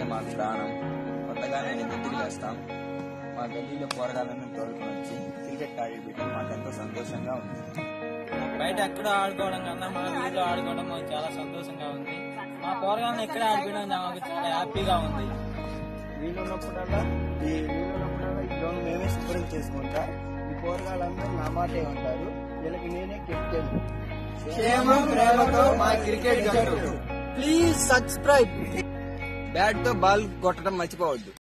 మాకు ప్రాణం కొత్తగానే ఎదుటికి వేస్తాం మా గల్లీలో పోరగాళ్ళను తోలుకొని వచ్చి క్రికెట్ ఆడిపించడం మాకెంతో సంతోషంగా ఉంది బయట ఎక్కడ ఆడుకోవడం కన్నా మన ఊళ్ళో ఆడుకోవడం మాకు చాలా సంతోషంగా ఉంది మా పోరగాలను ఎక్కడ ఆడిపోవడం మాకు చాలా హ్యాపీగా ఉంది వీలున్నప్పుడల్లా ఈ వీలున్నప్పుడల్లా ఈ గ్రౌండ్ మేమే శుభ్రం చేసుకుంటా ఈ పోరగాళ్ళందరూ నా మాటే ఉంటారు వీళ్ళకి నేనే కెప్టెన్ క్షేమం ప్రేమతో మా క్రికెట్ జట్టు ప్లీజ్ సబ్స్క్రైబ్ బ్యాట్ తో బాల్ కొట్టడం మర్చిపోవద్దు